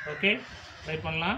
okay try பண்ணலாம்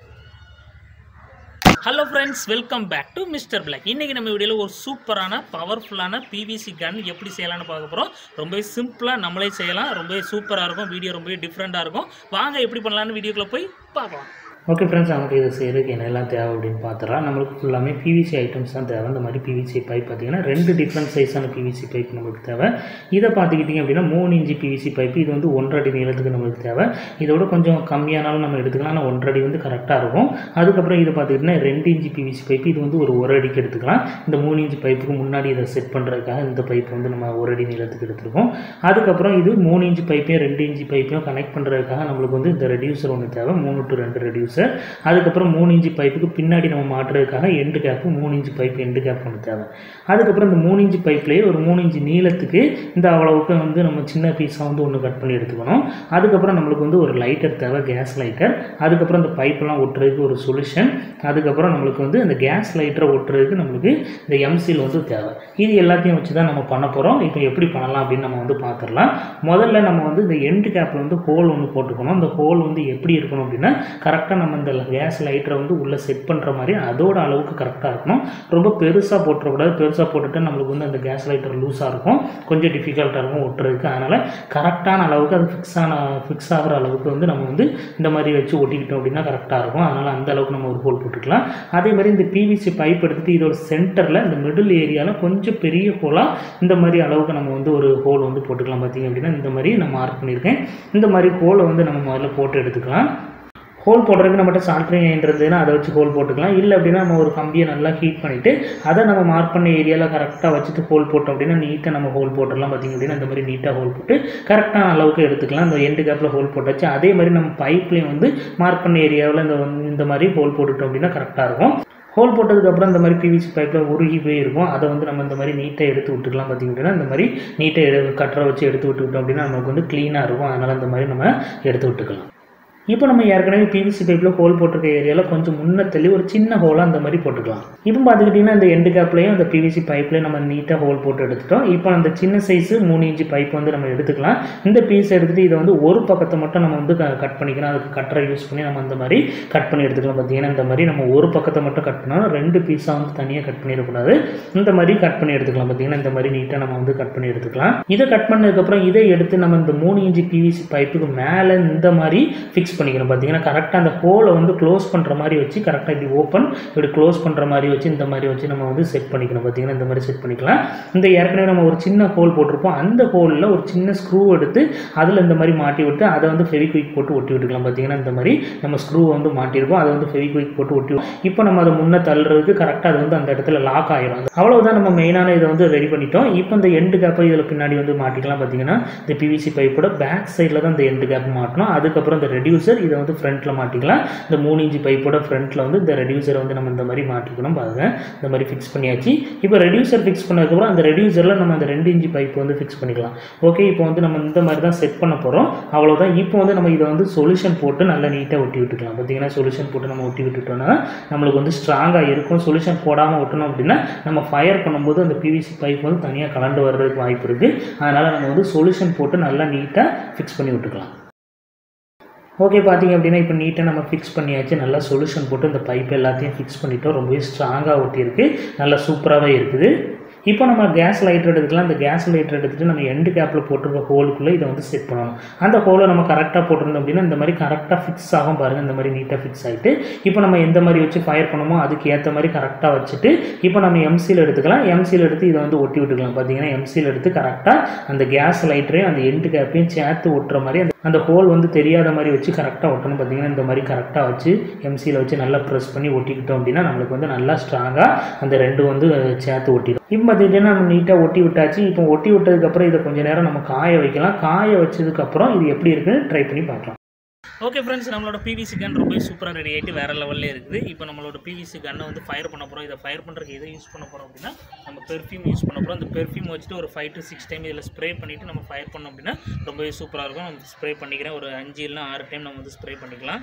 hello friends welcome back to mister block இன்றைக்கி நம்ம வீடியோவில் ஒரு சூப்பரான பவர்ஃபுல்லான பிவிசி கன் எப்படி செய்யலாம்னு பார்க்க போகிறோம் ரொம்பவே சிம்பிளாக நம்மளே செய்யலாம் ரொம்பவே சூப்பராக இருக்கும் வீடியோ ரொம்பவே டிஃப்ரெண்ட்டாக இருக்கும் வாங்க எப்படி பண்ணலான்னு வீடியோக்குள்ளே போய் பார்க்கலாம் ஓகே ஃப்ரெண்ட்ஸ் நமக்கு இதை செய்கிறதுக்கு என்னெல்லாம் தேவை அப்படின்னு பார்த்துறோம் நம்மளுக்கு ஃபுல்லாமே பிவிசி ஐட்டம்ஸ் தான் தேவை இந்த மாதிரி பிவிசி பைப் பார்த்தீங்கன்னா ரெண்டு டிஃப்ரெண்ட் சைஸான பிவிசி பைப் நம்மளுக்கு தேவை இதை பார்த்துக்கிட்டிங்க அப்படின்னா மூணு இன்ச்சு பிவிசி பைப் இது வந்து ஒன்றரை அடி நீளத்துக்கு நம்மளுக்கு தேவை இதோட கொஞ்சம் கம்மியானாலும் நம்ம எடுத்துக்கலாம் ஆனால் ஒன்றரை அடி வந்து கரெக்டாக இருக்கும் அதுக்கப்புறம் இதை பார்த்துக்கிட்டிங்கன்னா ரெண்டு இன்ச்சு பிவிசி பைப் இது வந்து ஒரு ஒரு அடிக்கு எடுத்துக்கலாம் இந்த மூணு இன்ச்சு பைப்புக்கு முன்னாடி இதை செட் பண்ணுறதுக்காக இந்த பைப் வந்து நம்ம ஒரு அடி நீளத்துக்கு எடுத்துருக்கோம் அதுக்கப்புறம் இது மூணு இன்ச்சு பைப்பையும் ரெண்டு இன்ச்சு பைப்பையும் கனெக்ட் பண்ணுறதுக்காக நம்மளுக்கு வந்து இந்த ரெடியூசர் ஒன்று தேவை மூணு டு ரெண்டு ரெடியூசர் அதுக்கப்புறம் மூணு இன்ச்சு பைப்புக்கு பின்னாடி நம்ம மாட்டுறதுக்காக எண்டு கேப்பு மூணு இன்ச்சு பைப் எண்டு கேப் ஒன்று தேவை அதுக்கப்புறம் இந்த மூணு இன்ச்சு பைப்லேயே ஒரு மூணு இன்ச்சு நீளத்துக்கு இந்த அவ்வளவுக்கு வந்து நம்ம சின்ன பீஸாக வந்து ஒன்று கட் பண்ணி எடுத்துக்கணும் அதுக்கப்புறம் நம்மளுக்கு வந்து ஒரு லைட்டர் தேவை கேஸ் லைட்டர் அதுக்கப்புறம் இந்த பைப்பெல்லாம் ஒட்டுறதுக்கு ஒரு சொல்யூஷன் அதுக்கப்புறம் நம்மளுக்கு வந்து இந்த கேஸ் லைட்டரை ஒட்டுறதுக்கு நம்மளுக்கு இந்த எம்சில் வந்து தேவை இது எல்லாத்தையும் வச்சு தான் நம்ம பண்ண போகிறோம் இப்போ எப்படி பண்ணலாம் அப்படின்னு நம்ம வந்து பார்த்துடலாம் முதல்ல நம்ம வந்து இந்த எண்டு கேப்பில் வந்து ஹோல் ஒன்று போட்டுக்கணும் அந்த ஹோல் வந்து எப்படி இருக்கணும் அப்படின்னா கரெக்டாக நம்ம இந்த கேஸ் லைட்டரை வந்து உள்ளே செட் பண்ணுற மாதிரி அதோட அளவுக்கு கரெக்டாக இருக்கணும் ரொம்ப பெருசாக போட்டுறக்கூடாது பெருசாக போட்டுட்டு நம்மளுக்கு வந்து அந்த கேஸ் லைட்டர் லூஸாக இருக்கும் கொஞ்சம் டிஃபிகல்ட்டாக இருக்கும் ஒட்டுறதுக்கு அதனால் கரெக்டான அளவுக்கு அது ஃபிக்ஸ் ஆன ஃபிக்ஸ் ஆகிற அளவுக்கு வந்து நம்ம வந்து இந்த மாதிரி வச்சு ஒட்டிக்கிட்டோம் அப்படின்னா கரெக்டாக இருக்கும் அதனால் அந்த அளவுக்கு நம்ம ஒரு ஹோல் போட்டுக்கலாம் அதே மாதிரி இந்த பிவிசி பைப் எடுத்துகிட்டு இதோட சென்டரில் இந்த மிடில் ஏரியாவில் கொஞ்சம் பெரிய ஹோலாக இந்த மாதிரி அளவுக்கு நம்ம வந்து ஒரு ஹோல் வந்து போட்டுக்கலாம் பார்த்தீங்க அப்படின்னா இந்த மாதிரி நான் மார்க் பண்ணியிருக்கேன் இந்த மாதிரி ஹோலை வந்து நம்ம முதல்ல போட்டு எடுத்துக்கலாம் ஹோல் போடுறதுக்கு நம்மகிட்ட சால்ட்ரிங் இருந்ததுன்னா அதை வச்சு ஹோல் போட்டுக்கலாம் இல்லை அப்படின்னா நம்ம ஒரு கம்பியை நல்லா ஹீட் பண்ணிவிட்டு அதை நம்ம மார்க் பண்ண ஏரியாவில் கரெக்டாக வச்சுட்டு ஹோல் போட்டோம் அப்படின்னா நீட்டாக நம்ம ஹோல் போட்டுடலாம் பார்த்திங்க அப்படின்னா இந்த மாதிரி நீட்டாக ஹோல் போட்டு கரெக்டான அளவுக்கு எடுத்துக்கலாம் இந்த எண்டு கேப்பில் ஹோல் போட்டாச்சு அதே மாதிரி நம்ம பைப்லேயும் வந்து மார்க் பண்ண ஏரியாவில் இந்த வந்து இந்த மாதிரி ஹோல் போட்டுட்டோம் அப்படின்னா கரெக்டாக இருக்கும் ஹோல் போட்டதுக்கப்புறம் இந்த மாதிரி பிவிசி பைப்பில் உருகி போய் இருக்கும் அதை வந்து நம்ம இந்த மாதிரி நீட்டாக எடுத்து விட்டுக்கலாம் பார்த்திங்க அப்படின்னா இந்த மாதிரி நீட்டாக எடு கட்டரை வச்சு எடுத்து விட்டுக்கிட்டோம் அப்படின்னா நமக்கு வந்து க்ளீனாக இருக்கும் அதனால் இந்த மாதிரி நம்ம எடுத்து விட்டுக்கலாம் இப்போ நம்ம ஏற்கனவே பிவிசி பைப்பில் ஹோல் போட்டிருக்க ஏரியாவில் கொஞ்சம் முன்ன தள்ளி ஒரு சின்ன ஹோலாக அந்த மாதிரி போட்டுக்கலாம் இப்போ பார்த்துக்கிட்டிங்கன்னா இந்த எண்டு கேப்லேயும் அந்த பிவிசி பைப்லேயும் நம்ம நீட்டாக ஹோல் போட்டு எடுத்துட்டோம் இப்போ அந்த சின்ன சைஸு மூணு இன்ச்சு பைப் வந்து நம்ம எடுத்துக்கலாம் இந்த பீஸ் எடுத்துகிட்டு இதை வந்து ஒரு பக்கத்தை மட்டும் நம்ம வந்து கட் பண்ணிக்கலாம் அதுக்கு கட்டரை யூஸ் பண்ணி நம்ம அந்த மாதிரி கட் பண்ணி எடுத்துக்கலாம் பார்த்தீங்கன்னா இந்த மாதிரி நம்ம ஒரு பக்கத்தை மட்டும் கட் பண்ணாலும் ரெண்டு பீஸாக வந்து தனியாக கட் பண்ணிடக்கூடாது இந்த மாதிரி கட் பண்ணி எடுத்துக்கலாம் பார்த்தீங்கன்னா இந்த மாதிரி நீட்டாக நம்ம வந்து கட் பண்ணி எடுத்துக்கலாம் இதை கட் பண்ணதுக்கப்புறம் இதை எடுத்து நம்ம இந்த மூணு இன்ச்சு பிவிசி பைப்புக்கு மேலே இந்த மாதிரி ஃபிக்ஸ் பண்ணிக்கணும் பார்த்தீங்கன்னா கரெக்டாக அந்த ஹோலை வந்து க்ளோஸ் பண்ணுற மாதிரி வச்சு கரெக்டாக இப்படி ஓப்பன் இப்படி க்ளோஸ் பண்ணுற மாதிரி வச்சு இந்த மாதிரி வச்சு நம்ம வந்து செட் பண்ணிக்கணும் பார்த்தீங்கன்னா இந்த மாதிரி செட் பண்ணிக்கலாம் இந்த ஏற்கனவே நம்ம ஒரு சின்ன ஹோல் போட்டிருப்போம் அந்த ஹோலில் ஒரு சின்ன ஸ்க்ரூ எடுத்து அதில் இந்த மாதிரி மாட்டி விட்டு அதை வந்து ஃபெவிக்விக் போட்டு ஒட்டி விட்டுக்கலாம் பார்த்தீங்கன்னா இந்த மாதிரி நம்ம ஸ்க்ரூ வந்து மாட்டியிருப்போம் அதை வந்து ஃபெவிக்விக் போட்டு ஒட்டி இப்போ நம்ம அதை முன்னே தள்ளுறதுக்கு கரெக்டாக அது வந்து அந்த இடத்துல லாக் ஆகிடும் அவ்வளவுதான் நம்ம மெயினான இதை வந்து ரெடி பண்ணிட்டோம் இப்போ இந்த எண்டு கேப்பை இதில் பின்னாடி வந்து மாட்டிக்கலாம் பார்த்தீங்கன்னா இந்த பிவிசி பைப்போட பேக் சைடில் தான் இந்த எண்டு கேப் மாட்டணும் அதுக்கப்புறம் இந்த ரெடியூசர் இதை வந்து ஃப்ரண்ட்டில் மாட்டிக்கலாம் இந்த மூணு இன்ச்சு பைப்போட ஃப்ரண்ட்டில் வந்து இந்த ரெடியூசரை வந்து நம்ம இந்த மாதிரி மாட்டிக்கணும் பாருங்க இந்த மாதிரி ஃபிக்ஸ் பண்ணியாச்சு இப்போ ரெடியூசர் ஃபிக்ஸ் பண்ணதுக்கப்புறம் அந்த ரெடியூசரில் நம்ம அந்த ரெண்டு இன்ச்சு பைப் வந்து ஃபிக்ஸ் பண்ணிக்கலாம் ஓகே இப்போ வந்து நம்ம இந்த மாதிரி தான் செட் பண்ண போகிறோம் அவ்வளோதான் இப்போ வந்து நம்ம இதை வந்து சொல்யூஷன் போட்டு நல்லா நீட்டாக ஒட்டி விட்டுக்கலாம் பார்த்தீங்கன்னா சொல்யூஷன் போட்டு நம்ம ஒட்டி விட்டுட்டோம்னா நம்மளுக்கு வந்து ஸ்ட்ராங்காக இருக்கும் சொல்யூஷன் போடாமல் ஒட்டணும் அப்படின்னா நம்ம ஃபயர் பண்ணும்போது அந்த பிவிசி பைப் வந்து தனியாக கலண்டு வர்றதுக்கு வாய்ப்பு இருக்குது அதனால் நம்ம வந்து சொல்யூஷன் போட்டு நல்லா நீட்டாக ஃபிக்ஸ் பண்ணி விட்டுக்கலாம் ஓகே பார்த்தீங்க அப்படின்னா இப்போ நீட்டாக நம்ம ஃபிக்ஸ் பண்ணியாச்சு நல்லா சொல்யூஷன் போட்டு இந்த பைப் எல்லாத்தையும் ஃபிக்ஸ் பண்ணிட்டோம் ரொம்பவே ஸ்ட்ராங்காக ஒட்டியிருக்கு நல்லா சூப்பராகவே இருக்குது இப்போ நம்ம கேஸ் லைட்டர் எடுத்துக்கலாம் அந்த கேஸ் லைட்டர் எடுத்துகிட்டு நம்ம எண்டு கேப்பில் போட்டிருக்க ஹோலுக்குள்ளே இதை வந்து செட் பண்ணணும் அந்த ஹோலை நம்ம கரெக்டாக போட்டிருந்தோம் அப்படின்னா இந்த மாதிரி கரெக்டாக ஃபிக்ஸ் ஆகும் பாருங்கள் இந்த மாதிரி நீட்டாக ஃபிக்ஸ் ஆகிட்டு இப்போ நம்ம எந்த மாதிரி வச்சு ஃபயர் பண்ணுமோ அதுக்கு ஏற்ற மாதிரி கரெக்டாக வச்சுட்டு இப்போ நம்ம எம்சியில் எடுத்துக்கலாம் எம்சியில் எடுத்து இதை வந்து ஒட்டி விட்டுக்கலாம் பார்த்தீங்கன்னா எம்சியில் எடுத்து கரெக்டாக அந்த கேஸ் லைட்டரையும் அந்த எண்டு கேப்பையும் சேர்த்து ஒட்டுற மாதிரி அந்த அந்த ஹோல் வந்து தெரியாத மாதிரி வச்சு கரெக்டாக ஒட்டணும் பார்த்தீங்கன்னா இந்த மாதிரி கரெக்டாக வச்சு எம்சியில் வச்சு நல்லா ப்ரெஸ் பண்ணி ஒட்டிக்கிட்டோம் அப்படின்னா நம்மளுக்கு வந்து நல்லா ஸ்ட்ராங்காக அந்த ரெண்டு வந்து சேர்த்து ஒட்டிடும் இப்போ பார்த்துக்கிட்டிங்கன்னா நம்ம நீட்டாக ஒட்டி விட்டாச்சு இப்போ ஒட்டி விட்டதுக்கப்புறம் இதை கொஞ்சம் நேரம் நம்ம காய வைக்கலாம் காய வச்சதுக்கப்புறம் இது எப்படி இருக்குன்னு ட்ரை பண்ணி பார்க்கலாம் ஓகே ஃப்ரெண்ட்ஸ் நம்மளோட பிவிசி கன் ரொம்ப சூப்பராக ரெடி ஆகிட்டு வேறு லெவலில் இருக்குது இப்போ நம்மளோட பிவிசி கன்னை வந்து ஃபயர் பண்ண போகிறோம் இதை ஃபயர் பண்ணுறதுக்கு எதை யூஸ் பண்ண போகிறோம் அப்படின்னா நம்ம பெர்ஃப்யூம் யூஸ் பண்ண போகிறோம் அந்த பெர்ஃப்யூம் வச்சுட்டு ஒரு ஃபைவ் டு சிக்ஸ் டைம் இதில் ஸ்ப்ரே பண்ணிவிட்டு நம்ம ஃபயர் பண்ணோம் அப்படின்னா ரொம்பவே சூப்பராக இருக்கும் நம்ம ஸ்ப்ரே பண்ணிக்கிறேன் ஒரு அஞ்சு இல்லைனா ஆறு டைம் நம்ம வந்து ஸ்ப்ரே பண்ணிக்கலாம்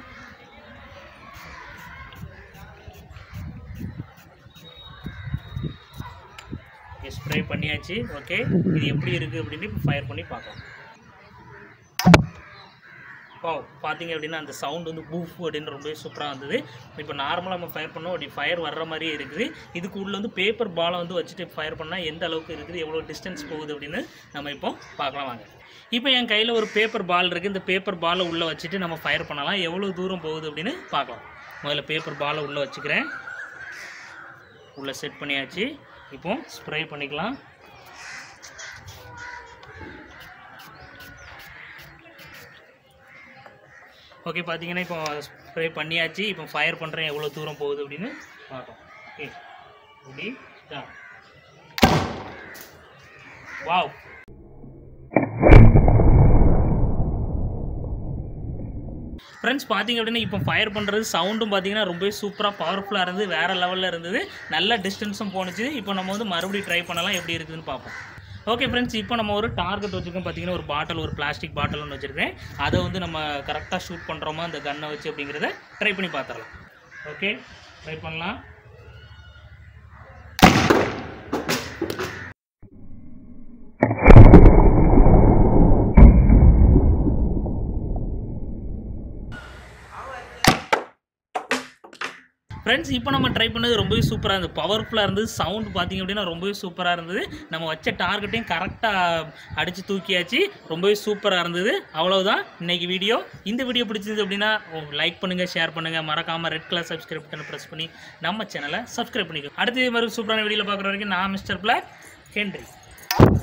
ஸ்ப்ரே பண்ணியாச்சு ஓகே இது எப்படி இருக்குது அப்படின்னு இப்போ ஃபயர் பண்ணி பார்க்கலாம் வா பார்த்தீங்க அப்படின்னா அந்த சவுண்ட் வந்து பூஃப் அப்படின்னு ரொம்பவே சூப்பராக இருந்தது இப்போ நார்மலாக நம்ம ஃபயர் பண்ணோம் அப்படி ஃபயர் வர்ற மாதிரியே இருக்குது இதுக்கு உள்ள வந்து பேப்பர் பாலை வந்து வச்சுட்டு ஃபயர் பண்ணால் எந்த அளவுக்கு இருக்குது எவ்வளோ டிஸ்டன்ஸ் போகுது அப்படின்னு நம்ம இப்போ பார்க்கலாம் வாங்க இப்போ என் கையில் ஒரு பேப்பர் பால் இருக்குது இந்த பேப்பர் பாலை உள்ளே வச்சுட்டு நம்ம ஃபயர் பண்ணலாம் எவ்வளோ தூரம் போகுது அப்படின்னு பார்க்கலாம் முதல்ல பேப்பர் பாலை உள்ளே வச்சுக்கிறேன் உள்ளே செட் பண்ணியாச்சு இப்போ ஸ்ப்ரே பண்ணிக்கலாம் ஓகே பார்த்தீங்கன்னா இப்போ ஸ்ப்ரே பண்ணியாச்சு இப்போ ஃபயர் பண்ணுறேன் எவ்வளோ தூரம் போகுது அப்படின்னு பார்க்கலாம் okay ready start wow friends பார்த்தீங்க அப்படின்னா இப்போ ஃபயர் பண்ணுறது சவுண்டும் பார்த்தீங்கன்னா ரொம்பவே சூப்பராக பவர்ஃபுல்லாக இருந்தது வேறு லெவலில் இருந்தது நல்ல டிஸ்டன்ஸும் போணுச்சு இப்போ நம்ம வந்து மறுபடியும் ட்ரை பண்ணலாம் எப்படி இருக்குதுன்னு பார்ப்போம் ஓகே ஃப்ரெண்ட்ஸ் இப்போ நம்ம ஒரு டார்கெட் வச்சுருக்கோம் பார்த்தீங்கன்னா ஒரு பாட்டில் ஒரு பிளாஸ்டிக் பாட்டில் ஒன்று வச்சுருக்கேன் அதை வந்து நம்ம கரெக்டாக ஷூட் பண்ணுறோமா அந்த கன்னை வச்சு அப்படிங்கிறத ட்ரை பண்ணி பார்த்துடலாம் ஓகே ட்ரை பண்ணலாம் ஃப்ரெண்ட்ஸ் இப்போ நம்ம ட்ரை பண்ணது ரொம்பவே சூப்பராக இருந்தது பவர்ஃபுல்லாக இருந்தது சவுண்ட் பார்த்தீங்க அப்படின்னா ரொம்பவே சூப்பராக இருந்தது நம்ம வச்ச டார்கெட்டையும் கரெக்டாக அடித்து தூக்கியாச்சு ரொம்பவே சூப்பராக இருந்தது அவ்வளவுதான் இன்னைக்கு வீடியோ இந்த வீடியோ பிடிச்சது அப்படின்னா லைக் பண்ணுங்கள் ஷேர் பண்ணுங்கள் மறக்காமல் ரெட் கலர் சப்ஸ்கிரைப் பட்டனை ப்ரெஸ் பண்ணி நம்ம சேனலை சப்ஸ்கிரைப் பண்ணிக்கோ அடுத்து மாதிரி சூப்பரான வீடியோவில் பார்க்குற வரைக்கும் நான் மிஸ்டர் பிளாக் ஹென்ரி